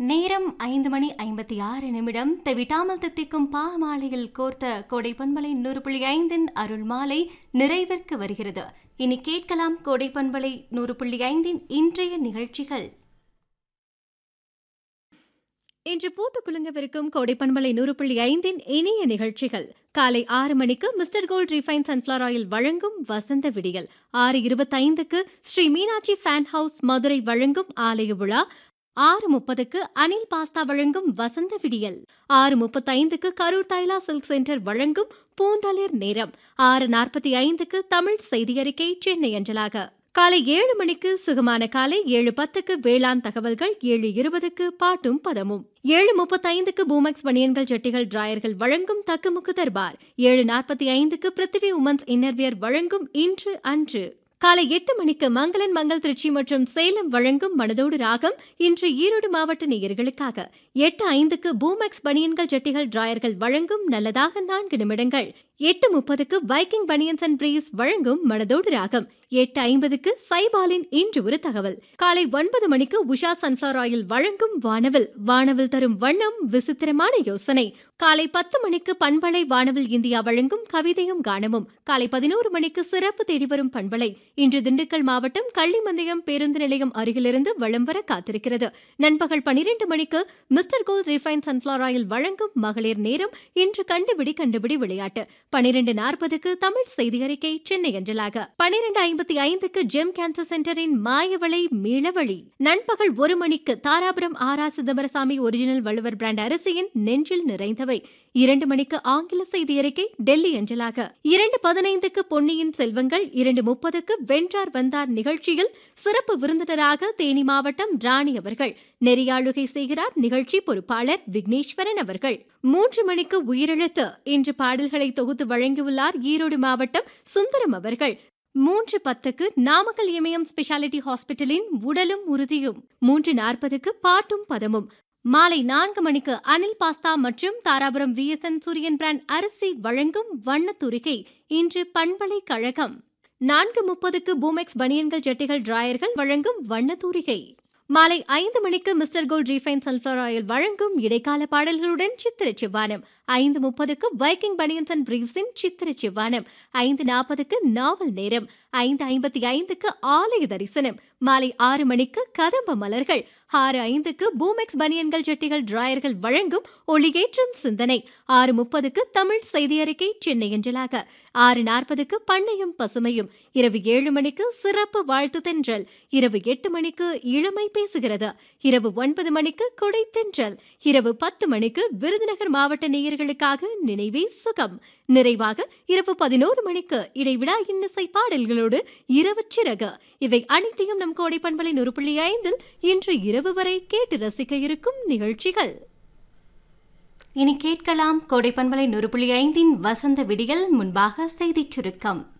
நேரம் ஐந்து மணி ஐம்பத்தி ஆறு நிமிடம் தெவிட்டாமல் தித்திக்கும் பாமாலையில் கோர்த்த கோடை பண்பலை நூறு புள்ளி ஐந்தின் அருள் மாலை நிறைவிற்கு வருகிறது இனி கேட்கலாம் கோடை பண்பலை நூறு புள்ளி ஐந்தின் இன்றைய நிகழ்ச்சிகள் இன்று பூத்து குலுங்கவிருக்கும் கோடை பண்பலை நூறு புள்ளி ஐந்தின் இனிய நிகழ்ச்சிகள் காலை ஆறு மணிக்கு mister gold refine sunflower oil வழங்கும் வசந்த விடியல் ஆறு இருபத்தைந்துக்கு ஸ்ரீ மீனாட்சி ஃபேன் ஹவுஸ் மதுரை வழங்கும் ஆலய விழா ஆறு முப்பதுக்கு அனில் பாஸ்தா வழங்கும் வசந்த விடியல் ஆறு முப்பத்தைந்துக்கு கரூர் தைலா சில்க் சென்டர் வழங்கும் பூந்தளிர் நேரம் ஆறு நாற்பத்தி ஐந்துக்கு தமிழ் செய்தியறிக்கை சென்னை அஞ்சலாக காலை ஏழு மணிக்கு சுகமான காலை ஏழு பத்துக்கு வேளாண் தகவல்கள் ஏழு இருபதுக்கு பாட்டும் பதமும் ஏழு முப்பத்தைந்துக்கு பூமெக்ஸ் பனியன்கள் ஜட்டிகள் டிராயர்கள் வழங்கும் தக்குமுக்கு தர்பார் ஏழு நாற்பத்தி ஐந்துக்கு பிருத்திவி உமன்ஸ் இன்னர்வியர் வழங்கும் இன்று அன்று காலை எட்டு மணிக்கு மங்களன் மங்கள் திருச்சி மற்றும் சேலம் வழங்கும் மனதோடு ராகம் இன்று ஈரோடு மாவட்ட நேயர்களுக்காக எட்டு ஐந்துக்கு பூமெக்ஸ் பனியன்கள் ஜட்டிகள் டிராயர்கள் வழங்கும் நல்லதாக நான்கு நிமிடங்கள் எட்டு முப்பதுக்கு வைக்கிங் பனியன்ஸ் அண்ட் பிரீவ்ஸ் வழங்கும் மனதோடு ராகம் எட்டு ஐம்பதுக்கு சைபாலின் இன்று ஒரு தகவல் காலை ஒன்பது மணிக்கு உஷா சன்ஃபிளவர் ஆயில் வழங்கும் வானவில் வானவில் தரும் வண்ணம் விசித்திரமான யோசனை காலை பத்து மணிக்கு பண்பலை வானவில் இந்தியா வழங்கும் கவிதையும் கானமும் காலை பதினோரு மணிக்கு சிறப்பு தேடி வரும் பண்பலை இன்று திண்டுக்கல் மாவட்டம் கள்ளிமந்தயம் பேருந்து நிலையம் அருகிலிருந்து வலம் வர காத்திருக்கிறது நண்பகல் பனிரெண்டு மணிக்கு mister gold refine sunflower oil வழங்கும் மகளிர் நேரம் இன்று கண்டுபிடி கண்டுபிடி விளையாட்டு பனிரெண்டு நாற்பதுக்கு தமிழ் செய்தி அறிக்கை சென்னை அஞ்சலாக பனிரெண்டு ஐம்பத்தி ஐந்துக்கு ஜெம் கேன்சர் சென்டரின் மாயவளை மீளவழி நண்பகல் ஒரு மணிக்கு தாராபுரம் ஆரா சிதம்பரசாமி ஒரிஜினல் வள்ளுவர் பிராண்ட் அரிசியின் நெஞ்சில் நிறைந்தவை இரண்டு மணிக்கு ஆங்கில செய்தி அறிக்கை டெல்லி அஞ்சலாக இரண்டு பதினைந்துக்கு பொன்னியின் செல்வங்கள் இரண்டு முப்பதுக்கு வென்றார் வந்தார் நிகழ்ச்சியில் சிறப்பு விருந்தினராக தேனி மாவட்டம் ராணி அவர்கள் நெறியாளுகை செய்கிறார் நிகழ்ச்சி பொறுப்பாளர் விக்னேஸ்வரன் அவர்கள் மூன்று மணிக்கு உயிரெழுத்து இன்று பாடல்களை தொகுத்து வழங்கியுள்ளார் ஈரோடு மாவட்டம் சுந்தரம் அவர்கள் மூன்று பத்துக்கு நாமக்கல் இமயம் ஸ்பெஷாலிட்டி ஹாஸ்பிட்டலின் உடலும் உறுதியும் மூன்று நாற்பதுக்கு பாட்டும் பதமும் மாலை நான்கு மணிக்கு அனில் பாஸ்தா மற்றும் தாராபுரம் விஎஸ்என் சூரியன் பிராண்ட் அரிசி வழங்கும் வண்ணத்துரிகை இன்று பண்பலை கழகம் நான்கு முப்பதுக்கு பூமெக்ஸ் பனியன்கள் ஜட்டிகள் டிராயர்கள் வழங்கும் வண்ணத்தூரிகை மாலை ஐந்து மணிக்கு mister gold refine sulphur oil வழங்கும் இடைக்கால பாடல்களுடன் சித்திர சிவானம் ஐந்து முப்பதுக்கு வைக்கிங் பனியன்ஸ் அண்ட் பிரீவ்ஸின் சித்திர சிவானம் ஐந்து நாற்பதுக்கு நாவல் நேரம் ஐந்து ஐம்பத்தி ஐந்துக்கு ஆலய தரிசனம் மாலை ஆறு மணிக்கு கதம்ப மலர்கள் ஆறு ஐந்துக்கு பூமெக்ஸ் பனியன்கள் ஜட்டிகள் டிராயர்கள் வழங்கும் ஒளிகேற்றும் சிந்தனை ஆறு முப்பதுக்கு தமிழ் செய்தி அறிக்கை சென்னை அஞ்சலாக ஆறு நாற்பதுக்கு பண்ணையும் பசுமையும் இரவு ஏழு மணிக்கு சிறப்பு வாழ்த்து தென்றல் இரவு எட்டு மணிக்கு இளமை பேசுகிறது இரவு ஒன்பது மணிக்கு கொடை தென்றல் இரவு பத்து மணிக்கு விருதுநகர் மாவட்ட நேயர்களுக்காக நினைவே சுகம் நிறைவாக இரவு பதினோரு மணிக்கு இடைவிடா இன்னிசை பாடல்களோடு இரவு சிறகு இவை அனைத்தையும் நம் கோடை பண்பலை நூறு புள்ளி ஐந்தில் இன்று இரவு வரை கேட்டு ரசிக்க இருக்கும் நிகழ்ச்சிகள் இனி கேட்கலாம் கோடை பண்பலை நூறு புள்ளி ஐந்தின் வசந்த விடியல் முன்பாக செய்திச் சுருக்கம்